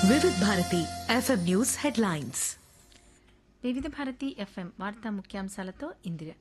వివిధ Bharati FM news headlines వివిధ Bharati FM వార్తా ముఖ్యాంశాలతో ఇందిర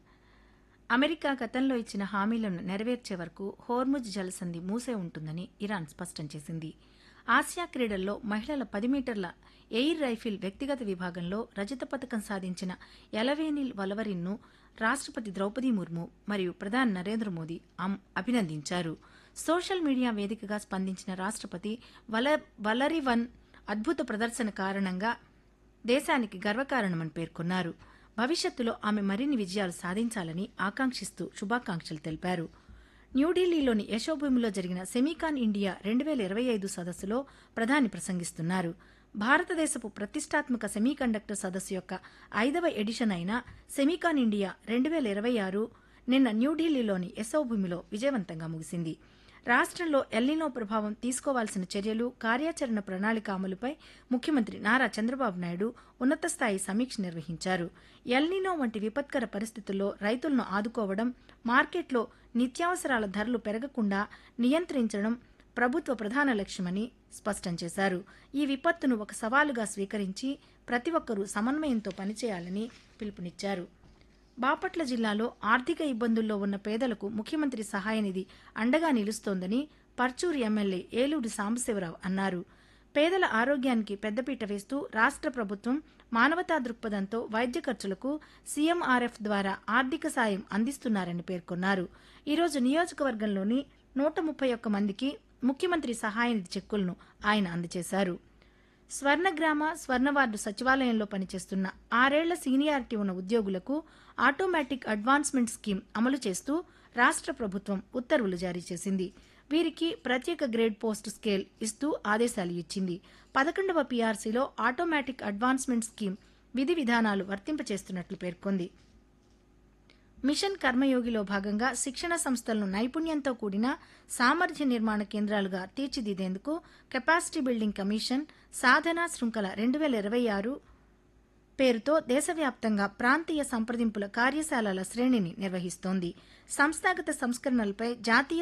అమెరికా గతంలో ఇచ్చిన హామీలను నెరవేర్చే వరకు హోర్ముజ్ జలసంధి మూసే ఉంటుందని ఇరాన్ స్పష్టం చేసింది ఆసియా క్రీడల్లో మహిళల పది మీటర్ల ఎయిర్ రైఫిల్ వ్యక్తిగత విభాగంలో రజత పథకం సాధించిన ఎలవేనిల్ వలవరిన్ను రాష్ట్రపతి ద్రౌపది ముర్ము మరియు ప్రధాని నరేంద్ర మోదీ అమ్- అభినందించారు సోషల్ మీడియా వేదికగా స్పందించిన రాష్ట్రపతి వల వలరివన్ అద్భుత ప్రదర్శన కారణంగా దేశానికి గర్వకారణమని పేర్కొన్నారు భవిష్యత్తులో ఆమె మరిన్ని విజయాలు సాధించాలని ఆకాంక్షిస్తూ శుభాకాంక్షలు తెలిపారు న్యూఢిల్లీలోని యశోభూమిలో జరిగిన సెమీకాన్ ఇండియా రెండు వేల ఇరవై ఐదు సదస్సులో ప్రధాని ప్రసంగిస్తున్నారు భారతదేశపు ప్రతిష్టాత్మక సెమీకండక్టర్ సదస్సు యొక్క ఐదవ ఎడిషన్ అయిన సెమీకాన్ ఇండియా రెండు వేల ఇరవై ఆరు నిన్న న్యూఢిల్లీలోని యశోభూమిలో విజయవంతంగా ముగిసింది రాష్ట్రంలో ఎల్నినో ప్రభావం తీసుకోవాల్సిన చర్యలు కార్యాచరణ ప్రణాళిక అమలుపై ముఖ్యమంత్రి నారా చంద్రబాబు నాయుడు ఉన్నత స్థాయి సమీక్ష నిర్వహించారు ఎల్నినో వంటి విపత్కర పరిస్థితుల్లో రైతులను ఆదుకోవడం మార్కెట్లో నిత్యావసరాల ధరలు పెరగకుండా నియంత్రించడం ప్రభుత్వ ప్రధాన లక్ష్యమని స్పష్టం చేశారు ఈ విపత్తును ఒక సవాలుగా స్వీకరించి ప్రతి ఒక్కరూ సమన్వయంతో పనిచేయాలని పిలుపునిచ్చారు బాపట్ల జిల్లాలో ఆర్థిక ఇబ్బందుల్లో ఉన్న పేదలకు ముఖ్యమంత్రి సహాయ నిధి అండగా నిలుస్తోందని పర్చూరు ఎమ్మెల్యే ఏలూరి సాంబశివరావు అన్నారు పేదల ఆరోగ్యానికి పెద్దపీట వేస్తూ రాష్ట్ర ప్రభుత్వం మానవతా దృక్పథంతో వైద్య ఖర్చులకు సీఎంఆర్ఎఫ్ ద్వారా ఆర్థిక సాయం అందిస్తున్నారని పేర్కొన్నారు ఈరోజు నియోజకవర్గంలోని నూట ముప్పై ఒక్క మందికి ముఖ్యమంత్రి సహాయ నిధి చెక్కులను ఆయన అందజేశారు స్వర్ణగ్రామ స్వర్ణవార్డు సచివాలయంలో పనిచేస్తున్న ఆరేళ్ల సీనియారిటీ ఉన్న ఉద్యోగులకు ఆటోమేటిక్ అడ్వాన్స్మెంట్ స్కీమ్ అమలు చేస్తూ రాష్ట్ర ప్రభుత్వం ఉత్తర్వులు జారీ చేసింది వీరికి ప్రత్యేక గ్రేడ్ పోస్ట్ స్కేల్ ఇస్తూ ఆదేశాలు ఇచ్చింది పదకొండవ పీఆర్సీలో ఆటోమేటిక్ అడ్వాన్స్మెంట్ స్కీమ్ విధి విధానాలు వర్తింపచేస్తున్నట్లు పేర్కొంది మిషన్ కర్మయోగిలో భాగంగా శిక్షణ సంస్థలను నైపుణ్యంతో కూడిన సామర్థ్య నిర్మాణ కేంద్రాలుగా తీర్చిదిద్దేందుకు కెపాసిటీ బిల్డింగ్ కమిషన్ సాధన శృంఖల రెండు వేల ఇరవై ఆరు పేరుతో దేశవ్యాప్తంగా ప్రాంతీయ సంప్రదింపుల కార్యశాలల శ్రేణిని నిర్వహిస్తోంది సంస్థాగత సంస్కరణలపై జాతీయ